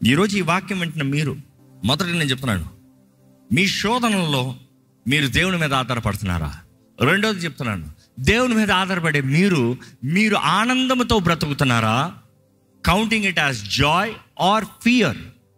ఈరోజు ఈ వాక్యం వింటున్న మీరు మొదట నేను చెప్తున్నాను మీ శోధనలో మీరు దేవుని మీద ఆధారపడుతున్నారా రెండోది చెప్తున్నాను దేవుని మీద ఆధారపడే మీరు మీరు ఆనందంతో బ్రతుకుతున్నారా counting it as joy or fear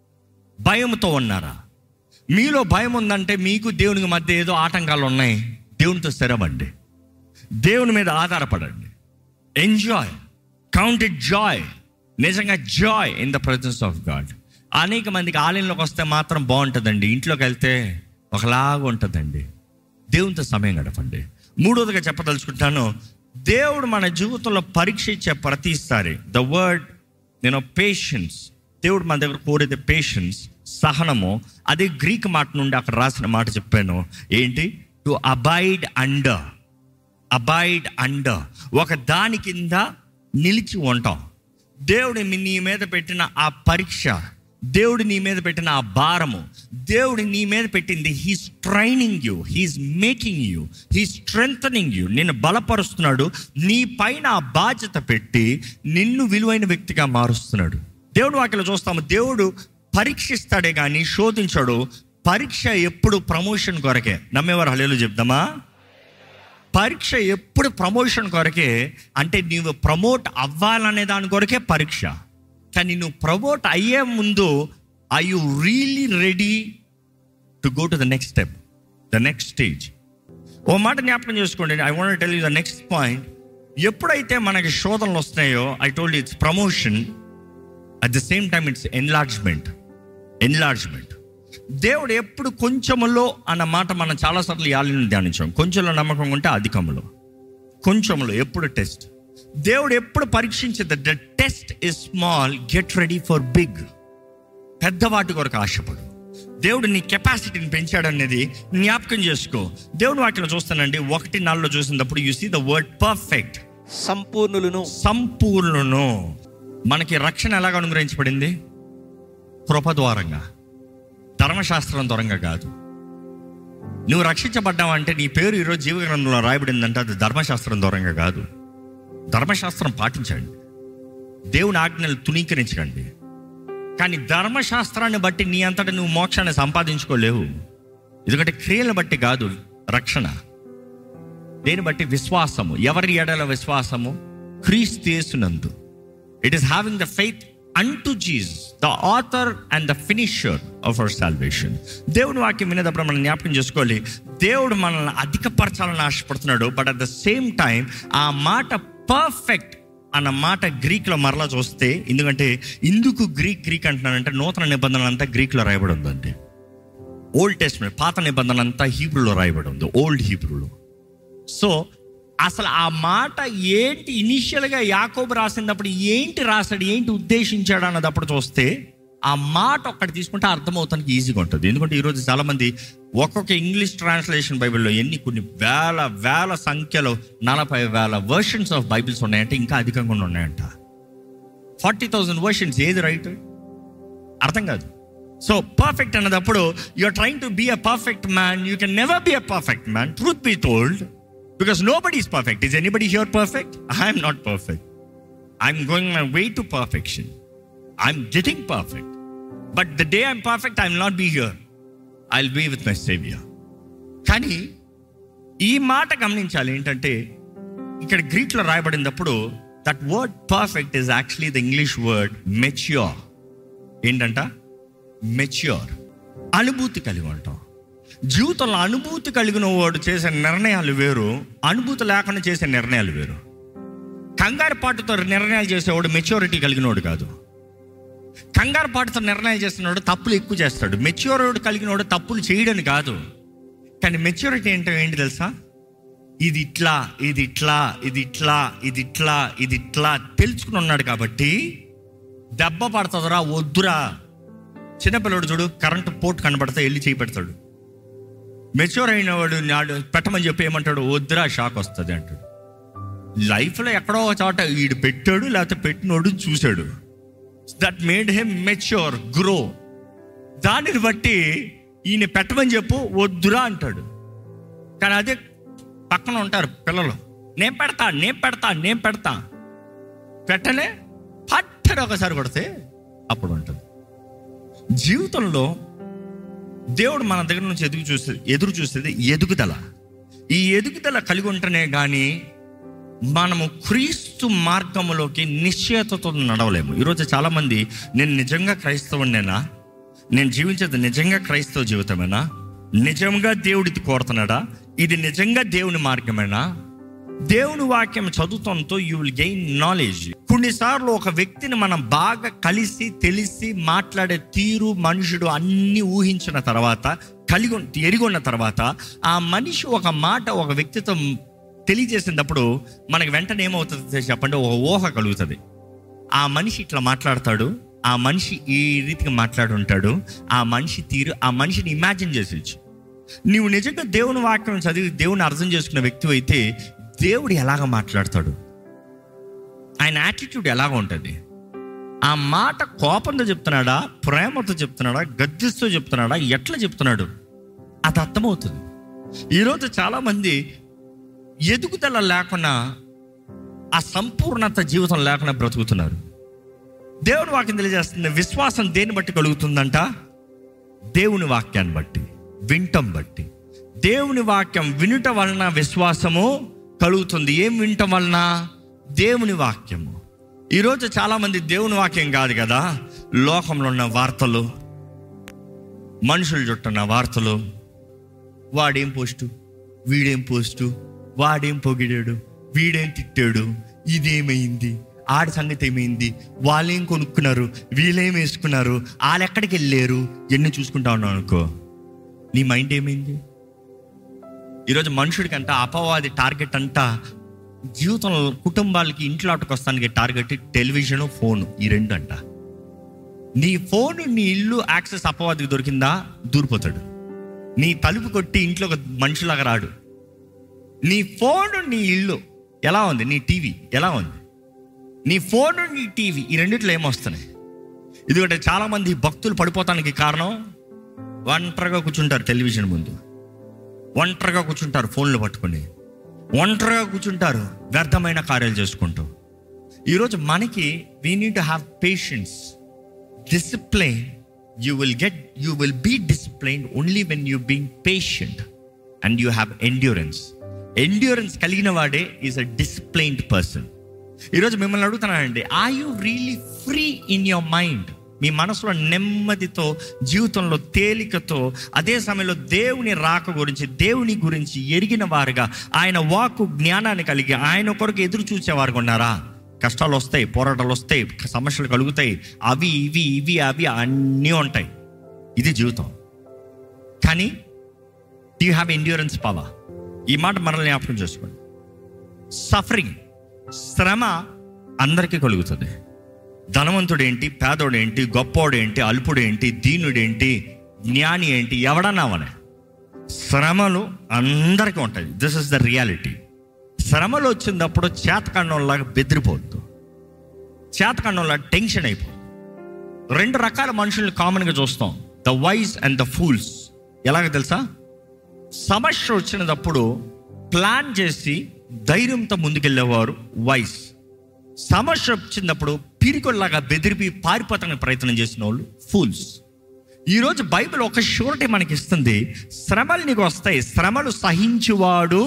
భయంతో ఉన్నారా మీలో భయం ఉందంటే మీకు దేవునికి మధ్య ఏదో ఆటంకాలు ఉన్నాయి దేవునితో స్థిరమండి దేవుని మీద ఆధారపడండి ఎంజాయ్ కౌంట్ ఇట్ జాయ్ నిజంగా joy in the presence of God అనేక మందికి ఆలయంలోకి వస్తే మాత్రం బాగుంటుందండి ఇంట్లోకి వెళ్తే ఒకలాగా ఉంటుందండి దేవునితో సమయం గడపండి మూడోదిగా చెప్పదలుచుకుంటాను దేవుడు మన జీవితంలో పరీక్ష ఇచ్చే ప్రతిసారి ద వర్డ్ నేను పేషెన్స్ దేవుడు మన దగ్గర కోరేది పేషెన్స్ సహనము అదే గ్రీక్ మాట నుండి అక్కడ రాసిన మాట చెప్పాను ఏంటి to abide under abide under ఒక దాని కింద నిలిచి ఉంటాం దేవుడు మీ- నీ మీద పెట్టిన ఆ పరీక్ష దేవుడు నీ మీద పెట్టిన ఆ భారము దేవుడు నీ మీద పెట్టింది he's training you he's making you he strength you నిన్ను బలపరుస్తున్నాడు నీ పైన ఆ బాధ్యత పెట్టి నిన్ను విలువైన వ్యక్తిగా మారుస్తున్నాడు దేవుడు వాటిలో చూస్తాము దేవుడు పరీక్షిస్తాడే కానీ శోధించాడు పరీక్ష ఎప్పుడు ప్రమోషన్ కొరకే నమ్మేవారు హలేలు చెప్దామా పరీక్ష ఎప్పుడు ప్రమోషన్ కొరకే అంటే నీవు ప్రమోట్ అవ్వాలనే దాని కొరకే పరీక్ష కానీ నువ్వు ప్రమోట్ అయ్యే ముందు I you really ready to go to the next step the next stage ఓ మాట జ్ఞాపకం చేసుకోండి I want tell you the next point ఎప్పుడైతే మనకి శోధనలు వస్తున్నాయో I told it's promotion at the same time it's enlargement enlargement దేవుడు ఎప్పుడు కొంచెములో అన్న మాట మనం చాలాసార్లు యాలని ధ్యానించాం కొంచెంలో నమ్మకం ఉంటే అధికంలో కొంచెంలో ఎప్పుడు టెస్ట్ దేవుడు ఎప్పుడు పరీక్షించేది the test is small get ready for big పెద్దవాటి కొరకు ఆశపడు దేవుడు నీ కెపాసిటీని పెంచాడు అనేది జ్ఞాపకం చేసుకో దేవుడు వాటిలో చూస్తానండి ఒకటి నాలుగులో చూసినప్పుడు you see the word perfect సంపూర్ణులను సంపూర్ణను మనకి రక్షణ ఎలాగ అనుగ్రహించబడింది కృప ద్వారంగా ధర్మశాస్త్రం ద్వారంగా కాదు నువ్వు రక్షించబడ్డావంటే నీ పేరు ఈరోజు జీవగ్రంథంలో రాయబడిందంటే అది ధర్మశాస్త్రం దూరంగా కాదు ధర్మశాస్త్రం పాటించండి దేవుని ఆజ్ఞలు తునీకరించకండి కానీ ధర్మశాస్త్రాన్ని బట్టి నీ అంతటా నువ్వు మోక్షాన్ని సంపాదించుకోలేవు ఎందుకంటే క్రియలను బట్టి కాదు రక్షణ దేని బట్టి విశ్వాసము ఎవరి ఎడల విశ్వాసము క్రీస్తేసునందు it is having the faith unto Jesus the author and the finisher of our salvation దేవుని వాక్యం వినేటప్పుడు మనం జ్ఞాపకం చేసుకోవాలి దేవుడు మనల్ని అధికపరచాలని ఆశపడుతున్నాడు but at the same time ఆ మాట పర్ఫెక్ట్ అన్న మాట గ్రీక్లో మరలా చూస్తే ఎందుకంటే ఇందుకు గ్రీక్ గ్రీక్ అంటున్నానంటే నూతన నిబంధనలు అంతా గ్రీక్లో రాయబడి ఉందండి ఓల్డ్ టెస్ట్మెంట్ పాత నిబంధన అంతా హీబ్రూలో రాయబడి ఉంది ఓల్డ్ హీబ్రూలో సో అసలు ఆ మాట ఏంటి ఇనిషియల్గా యాకోబు రాసినప్పుడు ఏంటి రాశాడు ఏంటి ఉద్దేశించాడు అన్నదప్పుడు చూస్తే ఆ మాట ఒక్కటి తీసుకుంటే అర్థమవుతానికి ఈజీగా ఉంటుంది ఎందుకంటే ఈరోజు చాలామంది ఒక్కొక్క ఇంగ్లీష్ ట్రాన్స్లేషన్ బైబిల్లో ఎన్ని కొన్ని వేల వేల సంఖ్యలో నలభై వేల వర్షన్స్ ఆఫ్ బైబిల్స్ ఉన్నాయంటే ఇంకా అధికంగా ఉన్నాయంట ఫార్టీ థౌజండ్ వర్షన్స్ ఏది రైట్ అర్థం కాదు సో పర్ఫెక్ట్ అన్నదప్పుడు you're trying to be a perfect man you can never be a perfect man truth be told because nobody is perfect is anybody here perfect I'm not perfect I'm going my way to perfection I'm getting perfect but the day I'm perfect I'm not be here I will be with my saviour కానీ ఈ మాట గమనించాలి ఏంటంటే ఇక్కడ గ్రీక్లో రాయబడినప్పుడు that word perfect is actually the English word mature ఏంటంట mature అనుభూతి కలిగి ఉంటాం జీవితంలో అనుభూతి కలిగిన వాడు చేసే నిర్ణయాలు వేరు అనుభూతి లేకుండా చేసే నిర్ణయాలు వేరు కంగారు పాటుతో నిర్ణయాలు చేసేవాడు మెచ్యూరిటీ కలిగినోడు కాదు కంగారు పాటుతో నిర్ణయాలు చేస్తున్నవాడు తప్పులు ఎక్కువ చేస్తాడు మెచ్యూరిటీ కలిగినవాడు తప్పులు చేయడని కాదు కానీ మెచ్యూరిటీ అంటే ఏంటి తెలుసా ఇది ఇట్లా ఇది ఇట్లా ఇది ఇట్లా ఇది ఇట్లా ఇది ఇట్లా తెలుసుకుని ఉన్నాడు కాబట్టి దెబ్బ పడుతుందిరా వద్దురా చిన్నపిల్లడు చూడు కరెంటు పోర్ట్ కనబడితే వెళ్ళి చేయి పెడతాడు మెచ్యూర్ అయిన వాడు నాడు పెట్టమని చెప్పి ఏమంటాడు వద్దురా షాక్ వస్తుంది అంటాడు లైఫ్లో ఎక్కడో ఒక చోట వీడు పెట్టాడు లేకపోతే పెట్టినోడు చూశాడు that made him mature grow దానిని బట్టి ఈయన పెట్టమని చెప్పు వద్దురా అంటాడు కానీ అదే పక్కన ఉంటారు పిల్లలు నేను పెడతా నేను పెడతా నేను పెడతా పెట్టలే పట్టని ఒకసారి కొడితే అప్పుడు ఉంటుంది జీవితంలో దేవుడు మన దగ్గర నుంచి ఎదుగు చూసే ఎదురు చూసేది ఎదుగుదల ఈ ఎదుగుదల కలిగి ఉంటేనే కానీ మనము క్రీస్తు మార్గములోకి నిశ్చయతతో నడవలేము ఈరోజు చాలామంది నేను నిజంగా క్రైస్తవునేనా నేను జీవించేది నిజంగా క్రైస్తవ జీవితమేనా నిజంగా దేవుడిది కోరుతున్నాడా ఇది నిజంగా దేవుని మార్గమేనా దేవుని వాక్యం చదువుతంతో యూ విల్ గెయిన్ నాలెడ్జ్ కొన్నిసార్లు ఒక వ్యక్తిని మనం బాగా కలిసి తెలిసి మాట్లాడే తీరు మనుషుడు అన్ని ఊహించిన తర్వాత కలిగి ఉన్- ఎరిగొన్న తర్వాత ఆ మనిషి ఒక మాట ఒక వ్యక్తితో తెలియజేసినప్పుడు మనకి వెంటనే ఏమవుతుంది చెప్పండి ఒక ఊహ కలుగుతుంది ఆ మనిషి ఇట్లా మాట్లాడతాడు ఆ మనిషి ఈ రీతిగా మాట్లాడుంటాడు ఆ మనిషి తీరు ఆ మనిషిని ఇమాజిన్ చేసేయచ్చు నీవు నిజంగా దేవుని వాక్యం చదివి దేవుని అర్థం చేసుకున్న వ్యక్తి అయితే దేవుడు ఎలాగ మాట్లాడతాడు ఆయన యాటిట్యూడ్ ఎలాగ ఉంటుంది ఆ మాట కోపంతో చెప్తున్నాడా ప్రేమతో చెప్తున్నాడా గద్దిస్తూ చెప్తున్నాడా ఎట్లా చెప్తున్నాడు అది అర్థమవుతుంది ఈరోజు చాలామంది ఎదుగుదల లేకుండా ఆ సంపూర్ణత జీవితం లేకుండా బ్రతుకుతున్నారు దేవుని వాక్యం తెలియజేస్తుంది విశ్వాసం దేన్ని బట్టి కలుగుతుందంట దేవుని వాక్యాన్ని బట్టి వింటం బట్టి దేవుని వాక్యం వినుట వలన విశ్వాసము కలుగుతుంది ఏం వినటం వలన దేవుని వాక్యము ఈరోజు చాలామంది దేవుని వాక్యం కాదు కదా లోకంలో ఉన్న వార్తలు మనుషులు చుట్టున్న వార్తలు వాడేం పోస్టు వీడేం పోస్టు వాడేం పొగిడాడు వీడేం తిట్టాడు ఇదేమైంది ఆడి సంగతి ఏమైంది వాళ్ళేం కొనుక్కున్నారు వీళ్ళేం వేసుకున్నారు వాళ్ళు ఎక్కడికి వెళ్ళారు ఎన్ని చూసుకుంటా ఉన్నావు అనుకో నీ మైండ్ ఏమైంది ఈరోజు మనుషుడికంట అపవాది టార్గెట్ అంతా జీవితంలో కుటుంబాలకి ఇంట్లో వస్తానికి టార్గెట్ టెలివిజన్ ఫోన్ ఈ రెండు అంట నీ ఫోన్ నీ ఇల్లు యాక్సెస్ అపవాదికి దొరికిందా దూరిపోతాడు నీ తలుపు కొట్టి ఇంట్లో ఒక మనిషిలాగా రాడు నీ ఫోన్ నీ ఇల్లు ఎలా ఉంది నీ టీవీ ఎలా ఉంది నీ ఫోన్ నీ టీవీ ఈ రెండిట్లో ఏమొస్తున్నాయి ఎందుకంటే చాలామంది భక్తులు పడిపోతానికి కారణం ఒంటరిగా కూర్చుంటారు టెలివిజన్ ముందు ఒంటరిగా కూర్చుంటారు ఫోన్లు పట్టుకొని ఒంటరిగా కూర్చుంటారు వ్యర్థమైన కార్యాలు చేసుకుంటూ ఈరోజు మనకి we need to have patience discipline you will get you will be discipline only when you being patient and you have endurance endurance కలిగిన వాడే ఈజ్ అ డిసిప్లైన్డ్ పర్సన్ ఈరోజు మిమ్మల్ని అడుగుతున్నానండి are you really free in your mind మీ మనసులో నెమ్మదితో జీవితంలో తేలికతో అదే సమయంలో దేవుని రాక గురించి దేవుని గురించి ఎరిగిన వారుగా ఆయన వాక్కు జ్ఞానాన్ని కలిగి ఆయన కొరకు ఎదురు చూసేవారుగా ఉన్నారా కష్టాలు వస్తాయి పోరాటాలు వస్తాయి సమస్యలు కలుగుతాయి అవి ఇవి ఇవి అవి అన్నీ ఉంటాయి ఇది జీవితం కానీ యూ హ్యావ్ ఎండ్యూరెన్స్ పవర్ ఈ మాట మనల్ని జ్ఞాపకం చేసుకోండి సఫరింగ్ శ్రమ అందరికీ కలుగుతుంది ధనవంతుడేంటి పేదోడేంటి గొప్పోడేంటి అల్పుడేంటి దీనుడేంటి జ్ఞాని ఏంటి ఎవడన్నావనే శ్రమలు అందరికీ ఉంటాయి దిస్ ఇస్ ద రియాలిటీ శ్రమలు వచ్చినప్పుడు చేతకండంలాగా బెదిరిపోవద్దు చేతకండంలాగా టెన్షన్ అయిపోద్దు రెండు రకాల మనుషుల్ని కామన్గా చూస్తాం the wise and the fools ఎలాగ తెలుసా సమస్య వచ్చినప్పుడు ప్లాన్ చేసి ధైర్యంతో ముందుకెళ్ళేవారు వైస్ సమస్య వచ్చినప్పుడు పిరికొల్లాగా బెదిరిపి పారిపోతానికి ప్రయత్నం చేసిన వాళ్ళు ఫూల్స్ ఈరోజు బైబిల్ ఒక షూరిటీ మనకి ఇస్తుంది శ్రమలు నీకు వస్తాయి శ్రమలు సహించువాడు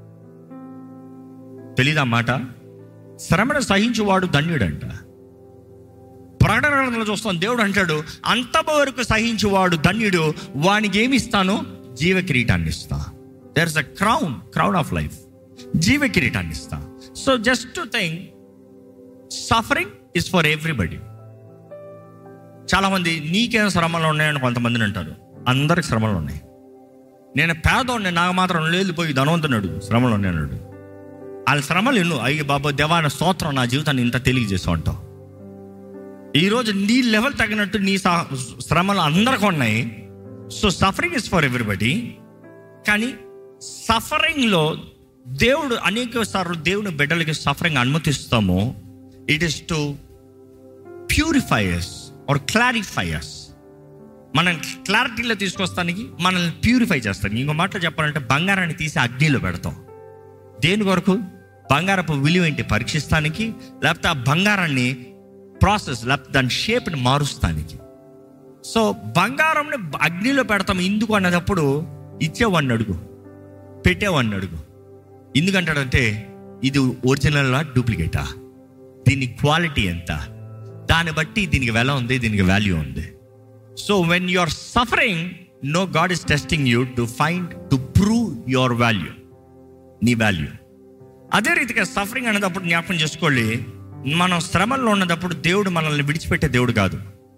తెలీదా మాట శ్రమను సహించువాడు ధన్యుడంట ప్రకటన గ్రంథంలో చూస్తాం దేవుడు అంటాడు అంతవరకు సహించువాడు ధన్యుడు వానికి ఏమి ఇస్తాను జీవ కిరీటాన్ని ఇస్తా there is a crown crown of life జీవ కిరీటాన్ని ఇస్తా so just to think suffering is for everybody చాలామంది నీకేం శ్రమలు ఉన్నాయని కొంతమందిని అంటారు అందరికి శ్రమలు ఉన్నాయి నేను పేదోడిని నాకు మాత్రం లేదు పోయి ధనవంతునాడు శ్రమలు ఉన్నాయన్నాడు వాళ్ళ శ్రమలు ఎన్నో అయ్యి బాబా దేవాన స్తోత్రం నా జీవితాన్ని ఇంత తెలియజేస్తూ ఉంటావు ఈరోజు నీ లెవెల్ తగినట్టు నీ సా- శ్రమలు అందరికీ ఉన్నాయి so suffering is for everybody కానీ సఫరింగ్లో దేవుడు అనేక సార్లు దేవుని బిడ్డలకి సఫరింగ్ అనుమతిస్తాము it is to purifiers or clarifiers మనం క్లారిటీలో తీసుకొస్తానికి మనల్ని ప్యూరిఫై చేస్తాను ఇంకో మాటలో చెప్పాలంటే బంగారాన్ని తీసి అగ్నిలో పెడతాం దేని కొరకు బంగారపు విలువ ఏంటి పరీక్షిస్తానికి లేకపోతే ఆ బంగారాన్ని ప్రాసెస్ లేకపోతే దాని షేప్ని మారుస్తానికి సో బంగారంని అగ్నిలో పెడతాం ఎందుకు అన్నదప్పుడు ఇచ్చేవాడిని అడుగు పెట్టేవాడిని అడుగు ఎందుకంటాడంటే ఇది ఒరిజినల్ డూప్లికేటా దీని క్వాలిటీ ఎంత దాన్ని బట్టి దీనికి వెల ఉంది దీనికి వాల్యూ ఉంది so when you are suffering no God is testing you to find to prove your value నీ వాల్యూ అదే రీతిగా సఫరింగ్ అనేటప్పుడు జ్ఞాపకం చేసుకోండి మనం శ్రమల్లో ఉన్నప్పుడు దేవుడు మనల్ని విడిచిపెట్టే దేవుడు కాదు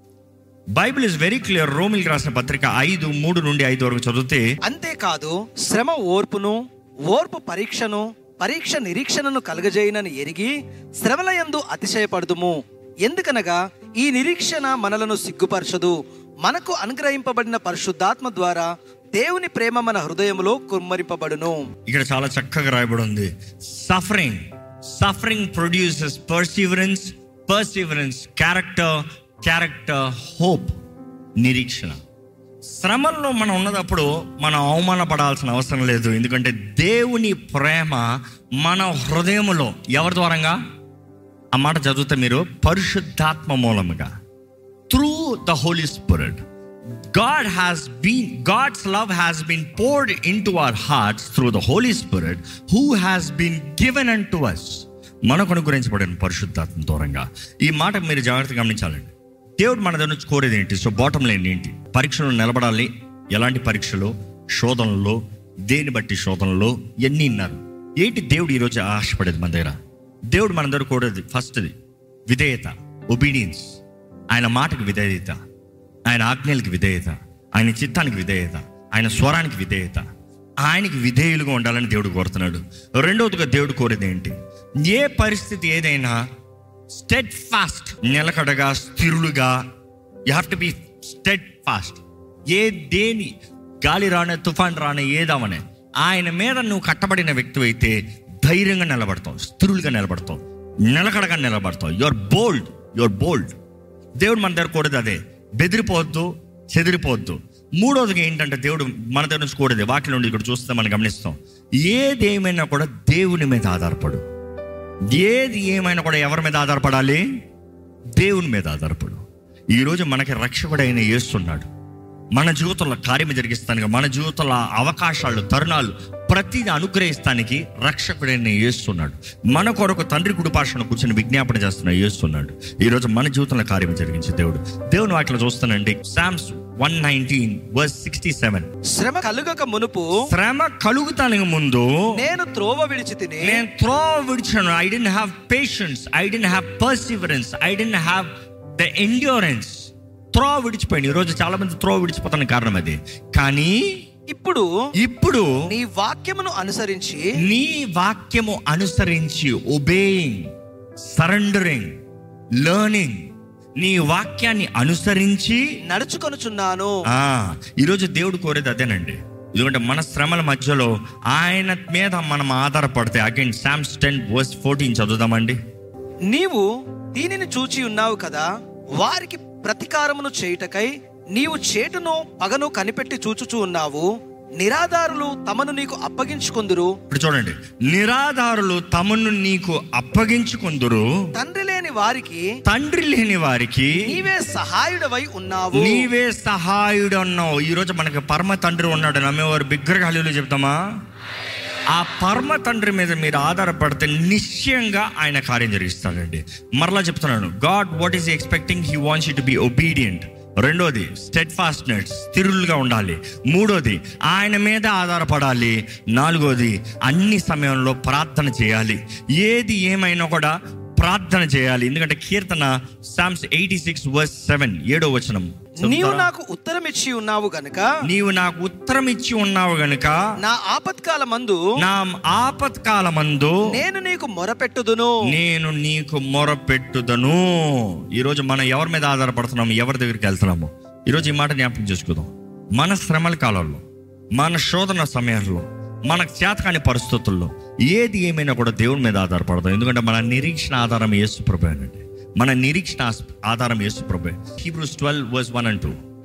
బైబిల్ ఇస్ వెరీ క్లియర్ రోమిల్కి రాసిన పత్రిక ఐదు మూడు నుండి ఐదు వరకు చదివితే అంతేకాదు శ్రమ ఓర్పును ఓర్పు పరీక్షను పరీక్ష నిరీక్షణను కలుగజేయనని ఎరిగి శ్రమలయందు అతిశయపడుదుము ఎందుకనగా ఈ నిరీక్షణ మనలను సిగ్గుపరచదు మనకు అనుగ్రహింపబడిన పరిశుద్ధాత్మ ద్వారా దేవుని ప్రేమ మన హృదయములో కుమ్మరింపబడును ఇక్కడ చాలా చక్కగా రాయబడి ఉంది suffering suffering produces perseverance perseverance character character hope నిరీక్షణ శ్రమల్లో మనం ఉన్నదప్పుడు మనం అవమానపడాల్సిన అవసరం లేదు ఎందుకంటే దేవుని ప్రేమ మన హృదయములో ఎవరి ద్వారంగా ఆ మాట చదివితే మీరు పరిశుద్ధాత్మ మూలముగా through the Holy Spirit God has been, God's love has been poured into our hearts through the Holy Spirit who has been given unto us. మనకు అనుగ్రహించబడిన పరిశుద్ధాత్మ దూరంగా ఈ మాట మీరు జాగ్రత్తగా గమనించాలండి దేవుడు మన దగ్గర నుంచి కోరేది ఏంటి సో బాటం లేని ఏంటి పరీక్షలు నిలబడాలి ఎలాంటి పరీక్షలు శోధనలో దేని బట్టి శోధనలో ఎన్ని ఇన్నారు ఏంటి దేవుడు ఈరోజు ఆశపడేది మన దగ్గర దేవుడు మన దగ్గర కోరేది ఫస్ట్ది విధేయత ఒబీడియన్స్ ఆయన మాటకు విధేయత ఆయన ఆజ్ఞలకు విధేయత ఆయన చిత్తానికి విధేయత ఆయన స్వరానికి విధేయత ఆయనకి విధేయులుగా ఉండాలని దేవుడు కోరుతున్నాడు రెండవదిగా దేవుడు కోరేది ఏంటి ఏ పరిస్థితి ఏదైనా స్టెడ్ ఫాస్ట్ నిలకడగా స్థిరులుగా you have to be steadfast ఏ దేని గాలి రానే తుఫాన్ రానే ఏదామనే ఆయన మీద నువ్వు కట్టబడిన వ్యక్తి అయితే ధైర్యంగా నిలబడతావు స్థిరులుగా నిలబడతావు నిలకడగా నిలబడతావు యువర్ బోల్డ్ యువర్ బోల్డ్ దేవుడు మన దగ్గర కోరేది అదే బెదిరిపోవద్దు చెదిరిపోవద్దు మూడోదిగా ఏంటంటే దేవుడు మన దగ్గర నుంచి కోరేది వాటిలో నుండి ఇక్కడ చూస్తే మనం గమనిస్తాం ఏది ఏమైనా కూడా దేవుని మీద ఆధారపడు ఏది ఏమైనా కూడా ఎవరి మీద ఆధారపడాలి దేవుని మీద ఆధారపడు ఈరోజు మనకి రక్షకుడైన యేస్తున్నాడు మన జీవితంలో కార్యం జరిగిస్తానికి మన జీవితంలో అవకాశాలు తరుణాలు ప్రతిదీ అనుగ్రహిస్తానికి రక్షకుడైన యేస్తున్నాడు మన కొరకు తండ్రి కుడిపాషను కూర్చొని విజ్ఞాపన చేస్తున్న యేస్తున్నాడు ఈరోజు మన జీవితంలో కార్యం జరిగించే దేవుడు దేవుని వాటిలో చూస్తానండి Psalms one nineteen verse sixty seven శ్రమ కలుగక మునుపు శ్రమ కలుగుతానికి ముందు నేను త్రోవ విడిచి తిని నేను త్రో విడిచాను I didn't have patience I didn't have perseverance I didn't have the endurance త్రో విడిచిపోయింది ఈరోజు చాలా మంది త్రో విడిచిపోతానికి కారణం అది కానీ ఇప్పుడు ఇప్పుడు నీ వాక్యమును అనుసరించి నీ వాక్యము అనుసరించి ఒబేయింగ్ సరెండరింగ్ లెర్నింగ్ నీ వాక్యాన్ని అనుసరించి నడుచుకొనుచున్నాను ఆ ఈరోజు దేవుడు కోరేది అదేనండి ఎందుకంటే మన శ్రమల మధ్యలో ఆయన మీద మనం ఆధారపడితే again Psalms ten verse fourteen చదువుదామండి నీవు దీనిని చూచి ఉన్నావు కదా వారికి ప్రతీకారమును చేయుటకై నీవు చేటును పగను కనిపెట్టి చూచుచూ ఉన్నావు నిరాధారులు తమను నీకు అప్పగించుకుందురు ఇప్పుడు చూడండి నిరాధారులు తమను నీకు అప్పగించుకుందురు తండ్రి లేని వారికి తండ్రి లేని వారికి నీవే సహాయుడవై ఉన్నావు నీవే సహాయుడు అన్నావు ఈరోజు మనకి పరమ తండ్రి ఉన్నాడు నమ్మేవారు బిగ్గరగా చెప్తామా ఆ పరమ తండ్రి మీద మీరు ఆధారపడితే నిశ్చయంగా ఆయన కార్యం జరిగిస్తాడండి మరలా చెప్తున్నాను God what is expecting he wants you to be obedient రెండోది స్టెడ్ ఫాస్ట్నెస్ స్థిరులుగా ఉండాలి మూడోది ఆయన మీద ఆధారపడాలి నాలుగోది అన్ని సమయంలో ప్రార్థన చేయాలి ఏది ఏమైనా కూడా ప్రార్థన చేయాలి ఎందుకంటే కీర్తన Psalms eighty six verse seven ఏడో వచనం నీవు నాకు ఉత్తరం ఇచ్చి ఉన్నావు గనుక నీవు నాకు ఉత్తరం ఇచ్చి ఉన్నావు గనుక నా ఆపత్కాల మందు నా ఆపత్కాలమందు నేను నీకు మొరపెట్టుదును నేను నీకు మొరపెట్టుదను ఈరోజు మనం ఎవరి మీద ఆధారపడుతున్నాము ఎవరి దగ్గరికి వెళ్తున్నాము ఈరోజు ఈ మాట జ్ఞాపకం చేసుకుందాం మన శ్రమల కాలంలో మన శోధన సమయంలో మనకు చేతకాని పరిస్థితుల్లో ఏది ఏమైనా కూడా దేవుని మీద ఆధారపడదాం ఎందుకంటే మన నిరీక్షణ ఆధారం యేసు ప్రభు అండి మన నిరీక్షణ ఆస్- ఆధారం యేసు ప్రభు Hebrews twelve verse one and two ఇంతకు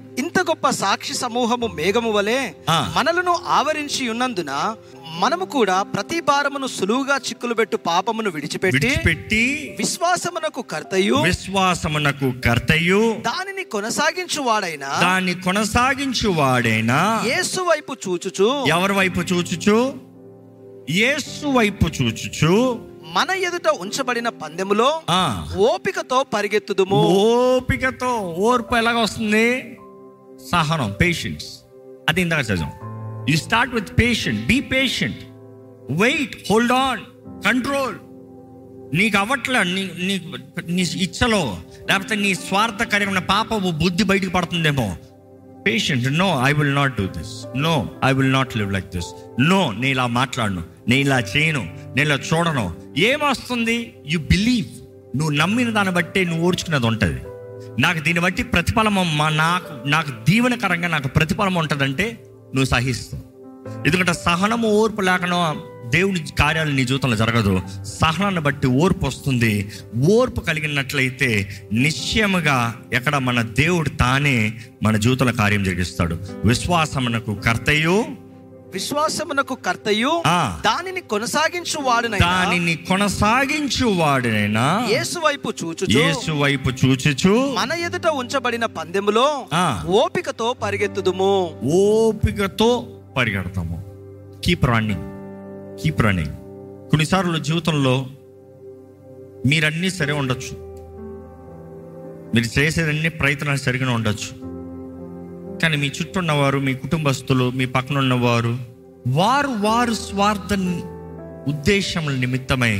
గొప్ప సాక్షి సమూహము మేఘము వలె ఆ. మనలను ఆవరించి ఉన్నందున మనము కూడా ప్రతి భారమును సులువుగా చిక్కులు పాపమును విడిచిపెట్టి విడిచిపెట్టి విశ్వాసమునకు కర్తయు విశ్వాసమునకు కర్తయు దానిని కొనసాగించు వాడైన దాన్ని కొనసాగించు వాడైనా యేసు వైపు చూచుచు ఎవరి వైపు చూచుచు యేసు వైపు చూచుచు మన ఎదుట ఉంచబడిన పందెములో ఆ ఓపికతో పరిగెత్తుదుము ఓపికతో ఓర్పు ఎలాగ వస్తుంది సహనం పేషెన్స్ అది ఇందాక చదివాం you start with patient be patient wait hold on control నీకు అవ్వట్లే నీ నీ నీ ఇచ్చలో లేకపోతే నీ స్వార్థకరమైన పాపము బుద్ధి బయటకు పడుతుందేమో patient no I will not do this no I will not live like this no నేను ఇలా మాట్లాడను నేను ఇలా చేయను నేను ఇలా చూడను ఏమొస్తుంది యు బిలీవ్ నువ్వు నమ్మిన దాన్ని బట్టే నువ్వు ఓర్చుకున్నది ఉంటుంది నాకు దీన్ని బట్టి ప్రతిఫలం మా నాకు నాకు దీవెనకరంగా నాకు ప్రతిఫలం ఉంటుందంటే నువ్వు సహిస్తావు ఎందుకంటే సహనము ఓర్పు లేకుండా దేవుని కార్యాలు నీ జీవితంలో జరగదు సహనాన్ని బట్టి ఓర్పు వస్తుంది ఓర్పు కలిగినట్లయితే నిశ్చయముగా ఎక్కడ మన దేవుడు తానే మన జీవితంలో కార్యం జరిగిస్తాడు విశ్వాసమునకు కర్తయు విశ్వాసమునకు కర్తయు ఆ. దానిని కొనసాగించు వాడునైనా దానిని కొనసాగించు వాడినైనా యేసు వైపు చూచుచు యేసు వైపు చూచుచు మన ఎదుట ఉంచబడిన పందెములో ఆ. ఓపికతో పరిగెత్తుదుము ఓపికతో పరిగెడతాము కీప్ రన్నింగ్ కీప్ రన్నింగ్ కొన్నిసార్లు జీవితంలో మీరన్నీ సరే ఉండొచ్చు మీరు చేసేదన్ని ప్రయత్నాలు సరిగా ఉండొచ్చు కానీ మీ చుట్టూ ఉన్నవారు మీ కుటుంబస్తులు మీ పక్కన ఉన్నవారు వారు వారు స్వార్థ ఉద్దేశముల నిమిత్తమై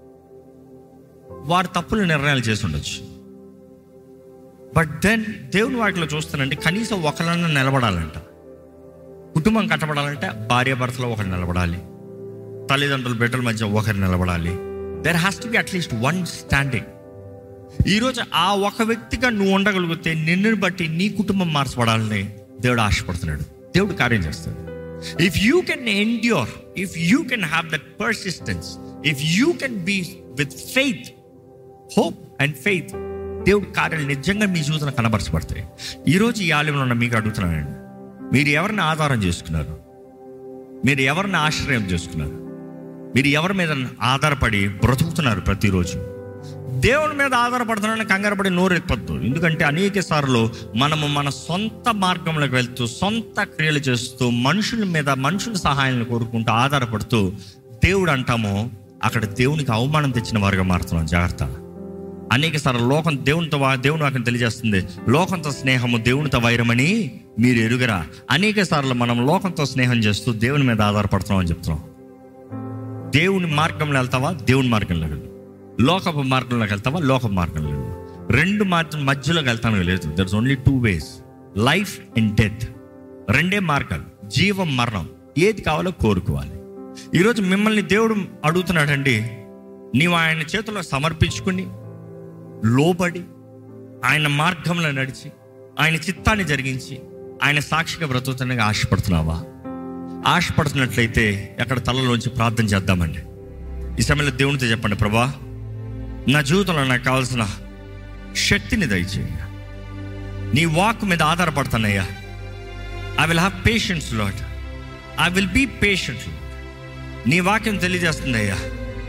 వారు తప్పులు నిర్ణయాలు చేసి ఉండొచ్చు బట్ దెన్ దేవుని వాటిలో చూస్తానంటే కనీసం ఒకరన్నా నిలబడాలంట కుటుంబం కట్టబడాలంటే భార్యాభర్తలో ఒకరు నిలబడాలి తల్లిదండ్రుల బిడ్డల మధ్య ఒకరు నిలబడాలి there has to be at least one standing ఈరోజు ఆ ఒక వ్యక్తిగా నువ్వు ఉండగలిగితే నిన్ను బట్టి నీ కుటుంబం మార్చబడాలని దేవుడు ఆశపడుతున్నాడు దేవుడు కార్యం చేస్తాడు if you can endure if you can have that persistence if you can be with faith hope and faith దేవుడి కార్యాలు నిజంగా మీ జీవితంలో కనబరచబడతాయి ఈరోజు ఈ ఆలయంలో ఉన్న మీకు అడుగుతున్నానండి మీరు ఎవరిని ఆధారం చేసుకున్నారు మీరు ఎవరిని ఆశ్రయం చేసుకున్నారు మీరు ఎవరి మీద ఆధారపడి బ్రతుకుతున్నారు ప్రతిరోజు దేవుని మీద ఆధారపడుతున్నారని కంగారపడి నోరెప్పద్దు ఎందుకంటే అనేక సార్లు మనము మన సొంత మార్గంలోకి వెళ్తూ సొంత క్రియలు చేస్తూ మనుషుల మీద మనుషుల సహాయాన్ని కోరుకుంటూ ఆధారపడుతూ దేవుడు అంటాము అక్కడ దేవునికి అవమానం తెచ్చిన వారుగా మారుతున్నాం జాగ్రత్త అనేక సార్లు లోకం దేవునితో వా- దేవుని వాక్యం తెలియజేస్తుంది లోకంతో స్నేహము దేవునితో వైరమని మీరు ఎరుగరా అనేక సార్లు మనం లోకంతో స్నేహం చేస్తూ దేవుని మీద ఆధారపడుతున్నాం అని చెప్తున్నాం దేవుని మార్గంలో వెళ్తావా దేవుని మార్గంలో వెళ్ళు లోకపు మార్గంలోకి వెళ్తావా లోకపు మార్గంలో వెళ్ళు రెండు మార్గం మధ్యలోకి వెళ్తాను లేదు there's only two ways life and death రెండే మార్గాలు జీవం మరణం ఏది కావాలో కోరుకోవాలి ఈరోజు మిమ్మల్ని దేవుడు అడుగుతున్నాడండి నీవు ఆయన చేతిలో సమర్పించుకుని లోబడి ఆయన మార్గంలో నడిచి ఆయన చిత్తాన్ని జరిగించి ఆయన సాక్షిగా బ్రతుకుతానికి ఆశపడుతున్నావా ఆశపడుతున్నట్లయితే ఎక్కడ తలలోంచి ప్రార్థన చేద్దామండి ఈ సమయంలో దేవునితో చెప్పండి ప్రభా నా జీవితంలో నాకు కావాల్సిన శక్తిని దయచేయ నీ వాక్ మీద ఆధారపడతానయ్యా I will have patience lot I will be patient నీ వాక్యం తెలియజేస్తుంది అయ్యా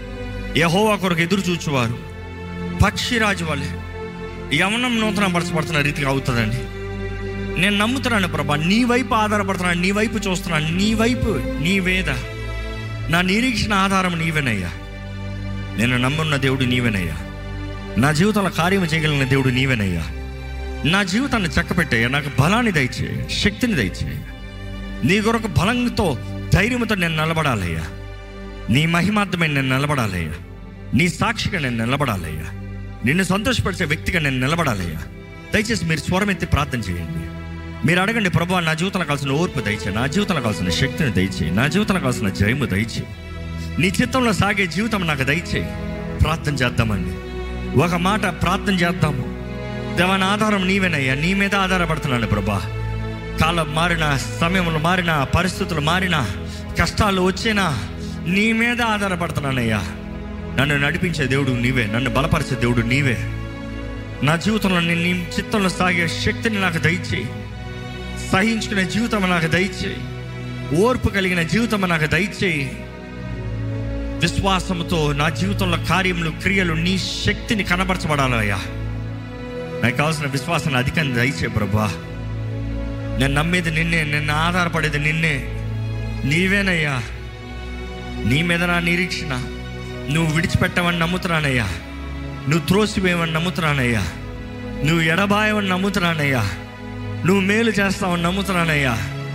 యహోవా కొరకు ఎదురు చూచువారు పక్షిరాజు వాళ్ళే యవనం నూతన పరచబడుతున్న రీతిగా అవుతుందండి నేను నమ్ముతున్నాను ప్రభా నీ వైపు ఆధారపడుతున్నాను నీ వైపు చూస్తున్నాను నీ వైపు నీ వేద నా నిరీక్షణ ఆధారం నీవేనయ్యా నేను నమ్మున్న దేవుడు నీవేనయ్యా నా జీవితంలో కార్యం చేయగలిగిన దేవుడు నీవేనయ్యా నా జీవితాన్ని చక్కపెట్టయ్యా నాకు బలాన్ని దయచేయ శక్తిని దయచేయ నీ కొరకు బలంతో ధైర్యంతో నేను నిలబడాలయ్యా నీ మహిమార్థమైన నేను నిలబడాలయ్యా నీ సాక్షిగా నేను నిలబడాలయ్యా నిన్ను సంతోషపరిచే వ్యక్తిగా నేను నిలబడాలయ్యా దయచేసి మీరు స్వరం ఎత్తి ప్రార్థన చేయండి మీరు అడగండి ప్రభు నా జీవితంలో కావాల్సిన ఓర్పు దయచే నా జీవితంలో కావాల్సిన శక్తిని దయచేయి నా జీవితంలో కావాల్సిన జయము దయచేయి నీ చిత్తంలో సాగే జీవితం నాకు దయచేయి ప్రార్థన చేద్దామండి ఒక మాట ప్రార్థన చేద్దాము దేవన ఆధారం నీవేనయ్యా నీ మీద ఆధారపడుతున్నాను ప్రభా కాలం మారిన సమయంలో మారిన పరిస్థితులు మారిన కష్టాలు వచ్చినా నీ మీద ఆధారపడుతున్నానయ్యా నన్ను నడిపించే దేవుడు నీవే నన్ను బలపరిచే దేవుడు నీవే నా జీవితంలో నేను నీ చిత్తంలో సాగే శక్తిని నాకు దయచేయి సహించుకునే జీవితం నాకు దయచేయి ఓర్పు కలిగిన జీవితం నాకు దయచేయి విశ్వాసంతో నా జీవితంలో కార్యములు క్రియలు నీ శక్తిని కనబరచబడాలయ్యా నాకు కావాల్సిన విశ్వాసాన్ని అధికంగా దయచే ప్రభా నేను నమ్మేది నిన్నే నిన్ను ఆధారపడేది నిన్నే నీవేనయ్యా నీ మీద నా నిరీక్షణ నువ్వు విడిచిపెట్టవని నమ్ముతున్నానయ్యా నువ్వు త్రోసివేయమని నమ్ముతున్నానయ్యా నువ్వు ఎడబాయమని నమ్ముతున్నానయ్యా నువ్వు మేలు చేస్తావని నమ్ముతున్నానయ్యా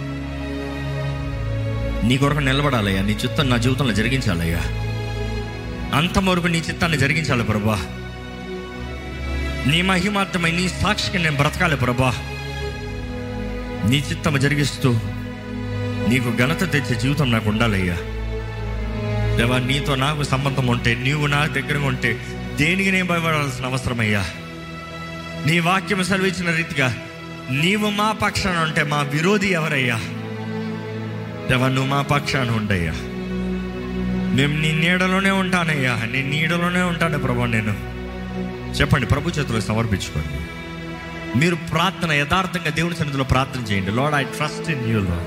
నీ కొరకు నిలబడాలయ్యా నీ చిత్తం నా జీవితంలో జరిగించాలయ్యా అంతం వరకు నీ చిత్తాన్ని జరిగించాలి ప్రభా నీ మహిమార్థమై నీ సాక్షికి నేను బ్రతకాలి ప్రభా నీ చిత్తం జరిగిస్తూ నీకు ఘనత తెచ్చే జీవితం నాకు ఉండాలయ్యా దేవా నీతో నాకు సంబంధం ఉంటే నీవు నా దగ్గర ఉంటే దేనికి నేను భయపడాల్సిన అవసరమయ్యా నీ వాక్యం సెలవిచ్చిన రీతిగా నీవు మా పక్షాన ఉంటే మా విరోధి ఎవరయ్యా దేవా నువ్వు మా పక్షాన ఉండయ్యా మేము నీ నీడలోనే ఉంటానయ్యా నీ నీడలోనే ఉంటాను ప్రభా నేను చెప్పండి ప్రభు చేతిలో సమర్పించుకోండి మీరు ప్రార్థన యథార్థంగా దేవుని సన్నిధిలో ప్రార్థన చేయండి Lord I trust in you Lord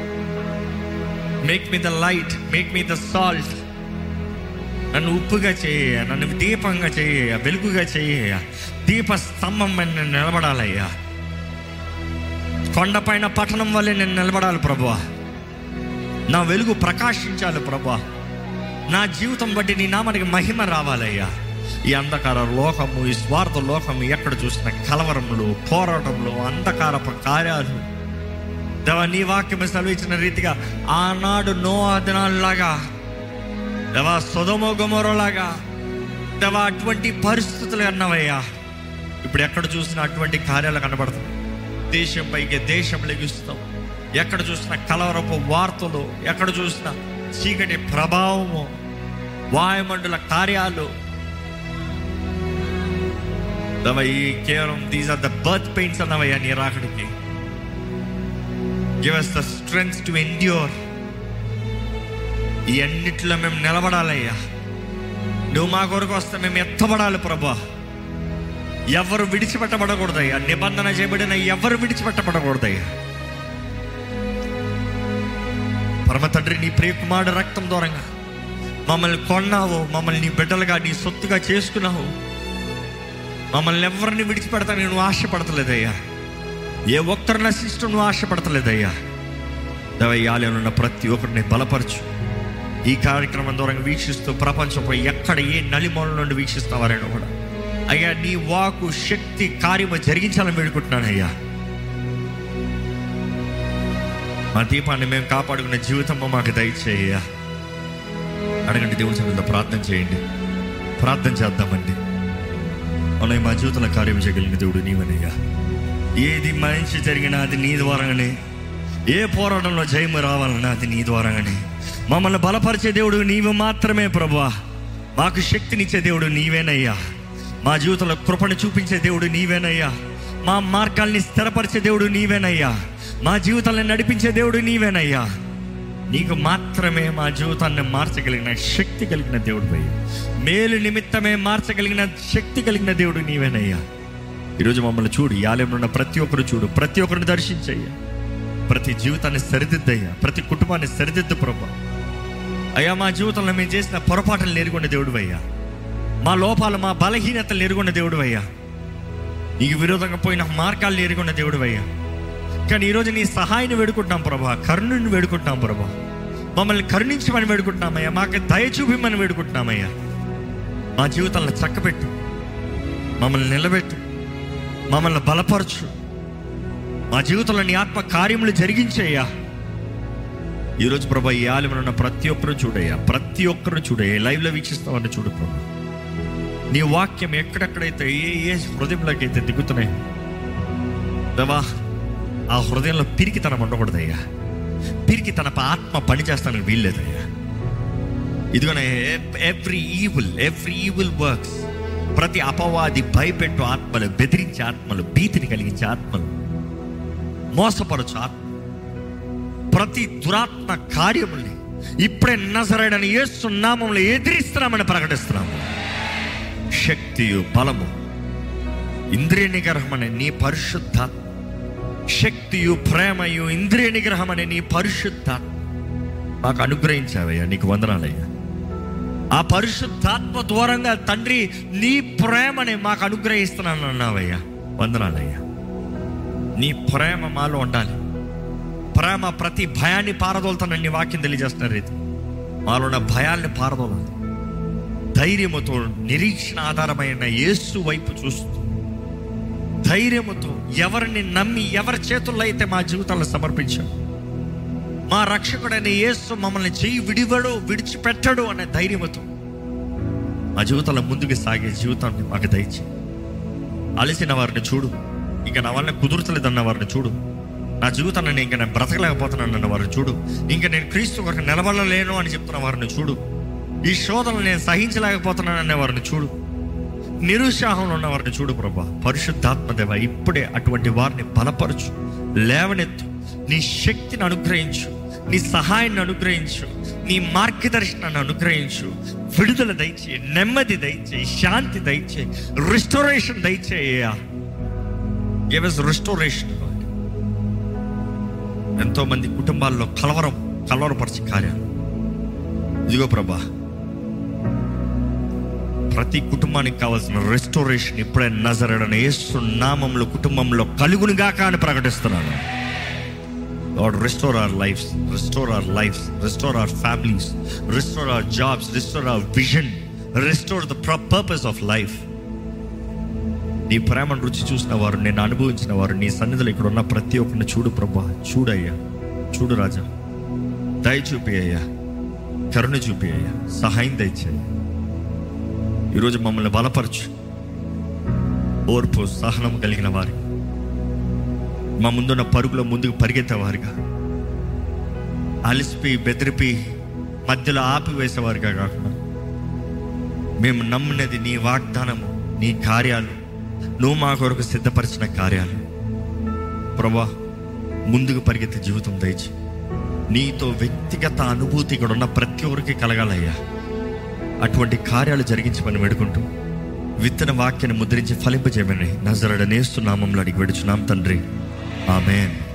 make me the light make me the salt నన్ను ఉప్పుగా చేయ నన్ను దీపంగా చేయ వెలుగుగా చేయ దీప స్తంభం మీద నేను నిలబడాలయ్యా కొండపైన పట్టణం వల్లే నేను నిలబడాలి ప్రభా నా వెలుగు ప్రకాశించాలి ప్రభా నా జీవితం బట్టి నీ నామానికి మహిమ రావాలయ్యా ఈ అంధకార లోకము ఈ స్వార్థ లోకము ఎక్కడ చూసిన కలవరములు పోరాటములు అంధకారపు కార్యాలు దేవా నీ వాక్యం సెలవిచ్చిన రీతిగా ఆనాడు నో దినాల్లాగా దేవా సుధమో గమోరోలాగా దేవా అటువంటి పరిస్థితులు అన్నవయ్యా ఇప్పుడు ఎక్కడ చూసినా అటువంటి కార్యాలు కనబడుతుంది దేశం పైకి దేశం లెగిస్తాం ఎక్కడ చూసిన కలవరపు వార్తలు ఎక్కడ చూసిన చీకటి ప్రభావము వాయుమండల కార్యాలు దేవా ఈ కేవలం these are the birth pains అన్నవయ్యా నీ రాకడికి give us the strength to endure ఈ అన్నిట్లో మేము నిలబడాలయ్యా నువ్వు మా కొరకు వస్తే మేము ఎత్తబడాలి ప్రభా ఎవరు విడిచిపెట్టబడకూడదయ్యా నిబంధన చేయబడిన ఎవరు విడిచిపెట్టబడకూడదయ్యా పరమ తండ్రి నీ ప్రియకుమారుడు రక్తం దూరంగా మమ్మల్ని కొన్నావు మమ్మల్ని నీ బిడ్డలుగా నీ సొత్తుగా చేసుకున్నావు మమ్మల్ని ఎవరిని విడిచిపెడతాను నువ్వు ఆశపడతలేదయ్యా ఏ ఒక్కరు నశిష్టం నువ్వు ఆశపడతలేదయ్యా దవయ్యాలలో ఉన్న ప్రతి ఒక్కరిని బలపరచు ఈ కార్యక్రమం ద్వారా వీక్షిస్తూ ప్రపంచంపై ఎక్కడ ఏ నలిమూల నుండి వీక్షిస్తావారైనా కూడా అయ్యా నీ వాకు శక్తి కార్యము జరిగించాలని వేడుకుంటున్నాను అయ్యా మా దీపాన్ని మేము కాపాడుకునే జీవితం మాకు దయచేయ్యా అడగండి దేవుని సన్నిధిలో ప్రార్థన చేయండి ప్రార్థన చేద్దామండి అలా మా జీవితంలో కార్యం చేయగలిగిన దేవుడు నీవనయ్యా ఏది మంచి జరిగినా అది నీ ద్వారానే ఏ పోరాటంలో జయము రావాలన్నా అది నీ ద్వారానే మమ్మల్ని బలపరిచే దేవుడు నీవు మాత్రమే ప్రభా మాకు శక్తినిచ్చే దేవుడు నీవేనయ్యా మా జీవితంలో కృపను చూపించే దేవుడు నీవేనయ్యా మా మార్గాల్ని స్థిరపరిచే దేవుడు నీవేనయ్యా మా జీవితాన్ని నడిపించే దేవుడు నీవేనయ్యా నీకు మాత్రమే మా జీవితాన్ని మార్చగలిగిన శక్తి కలిగిన దేవుడు అయ్యా మేలు నిమిత్తమే మార్చగలిగిన శక్తి కలిగిన దేవుడు నీవేనయ్యా ఈరోజు మమ్మల్ని చూడు ఈ ఆలయంలో ఉన్న ప్రతి ఒక్కరు చూడు ప్రతి ఒక్కరిని దర్శించయ్యా ప్రతి జీవితాన్ని సరిదిద్దయ్యా ప్రతి కుటుంబాన్ని సరిదిద్దు ప్రభా అయ్యా మా జీవితంలో మేము చేసిన పొరపాటులు నేర్కొన్న దేవుడు అయ్యా మా లోపాలు మా బలహీనతలు నేర్కొన్న దేవుడు అయ్యా నీకు విరోధంగా పోయిన మార్గాలు నేర్కొన్న దేవుడు అయ్యా కానీ ఈరోజు నీ సహాయాన్ని వేడుకుంటున్నాం ప్రభా కరుణుని వేడుకుంటున్నాం ప్రభా మమ్మల్ని కరుణించమని వేడుకుంటున్నామయ్యా మాకు దయ చూపిమని వేడుకుంటున్నామయ్యా మా జీవితాలను చక్కబెట్టు మమ్మల్ని నిలబెట్టు మమ్మల్ని బలపరచు మా జీవితంలో నీ ఆత్మ కార్యములు జరిగించయ్యా ఈరోజు ప్రభా ఈ ఆలయంలో ఉన్న ప్రతి ఒక్కరు చూడయ్యా ప్రతి ఒక్కరు చూడయ్యా లైవ్లో వీక్షిస్తామని చూడు ప్రభా నీ వాక్యం ఎక్కడెక్కడైతే ఏ ఏ హృదయంలోకి అయితే దిగుతున్నాయి దేవా ఆ హృదయంలో పిరికితనం ఉండకూడదయ్యా పిరికి తన ఆత్మ పని చేస్తానికి వీల్లేదయ్యా ఇదిగోనే every evil every evil works ప్రతి అపవాది భయపెట్టు ఆత్మలు బెదిరించే ఆత్మలు భీతిని కలిగించే ఆత్మలు మోసపరచు ఆత్మ ప్రతి దురాత్మ కార్యముల్ని ఇప్పుడే నజరైడని ఏస్తున్నామంలో ఎదిరిస్తున్నామని ప్రకటిస్తున్నాము శక్తియు బలము ఇంద్రియ నిగ్రహం అనే నీ పరిశుద్ధాత్మ శక్తియు ప్రేమయు ఇంద్రియ నిగ్రహం అనే నీ పరిశుద్ధ మాకు అనుగ్రహించావయ్యా నీకు వందనాలయ్యా ఆ పరిశుద్ధాత్మ దూరంగా తండ్రి నీ ప్రేమని మాకు అనుగ్రహిస్తున్నాను అన్నావయ్యా వందనాలయ్యా నీ ప్రేమ మాలో ఉండాలి ప్రేమ ప్రతి భయాన్ని పారదోలుతానని నీ వాక్యం తెలియజేస్తున్న రీతి మాలో ఉన్న భయాల్ని పారదోలాలి ధైర్యముతో నిరీక్షణ ఆధారమైన యేసు వైపు చూస్తూ ధైర్యముతో ఎవరిని నమ్మి ఎవరి చేతుల్లో అయితే మా జీవితాలను సమర్పించాం మా రక్షకుడైన యేసు మమ్మల్ని చెయ్యి విడివడు విడిచిపెట్టడు అనే ధైర్యముతో మా జీవితంలో ముందుకు సాగే జీవితాన్ని మాకు దయచి అలసిన వారిని చూడు ఇంకా నా వల్ల కుదురుతలేదన్న వారిని చూడు నా జీవితాన్ని నేను ఇంకా నేను బ్రతకలేకపోతున్నాను అన్న వారిని చూడు ఇంకా నేను క్రీస్తు కొరకు నిలబడలేను అని చెప్తున్న వారిని చూడు ఈ శోధనలు నేను సహించలేకపోతున్నాను అనే వారిని చూడు నిరుత్సాహంలో ఉన్న వారిని చూడు ప్రభా పరిశుద్ధాత్మ దేవ ఇప్పుడే అటువంటి వారిని బలపరచు లేవనెత్తు నీ శక్తిని అనుగ్రహించు నీ సహాయాన్ని అనుగ్రహించు నీ మార్గదర్శనాన్ని అనుగ్రహించు విడుదల దయచే నెమ్మది దయచే శాంతి దయచే రిస్టోరేషన్ దయచేయ గివ్ రిస్టోరేషన్ ఎంతో మంది కుటుంబాల్లో కలవరం కలవరపరిచే కార్యాలు ఇదిగో ప్రభా ప్రతి కుటుంబానికి కావాల్సిన రెస్టోరేషన్ ఇప్పుడే నజరడని యేసు నామంలో కుటుంబంలో కలుగునిగాక అని ప్రకటిస్తున్నాను Lord restore our lives restore our lives restore our families restore our jobs restore our vision restore the purpose of life నీ ప్రేమను రుచి చూసిన వారు నేను అనుభవించిన వారు నీ సన్నిధిలో ఇక్కడ ఉన్న ప్రతి ఒక్కరిని చూడు ప్రభా చూడయ్యా చూడు రాజా దయ చూపి అయ్యా కరుణ చూపి అయ్యా సహాయం దయచేయ ఈరోజు మమ్మల్ని బలపరచు ఓర్పు సహనం కలిగిన వారి మా ముందున్న పరుగులో ముందుకు పరిగెత్తేవారుగా అలిసిపి బెదిరిపి మధ్యలో ఆపివేసేవారుగా కాకుండా మేము నమ్మినది నీ వాగ్దానము నీ కార్యాలు నువ్వు మా కొరకు సిద్ధపరిచిన కార్యాలు ప్రభా ముందుకు పరిగెత్తే జీవితం దయచి నీతో వ్యక్తిగత అనుభూతి ఇక్కడ ఉన్న ప్రతి ఒక్కరికి కలగాలయ్యా అటువంటి కార్యాలు జరిగించమని వేడుకుంటూ విత్తన వాక్యాన్ని ముద్రించి ఫలింపజేయమని నజరడనేస్తున్నామంలో అడిగి వెడుచున్నాం తండ్రి ఆమెన్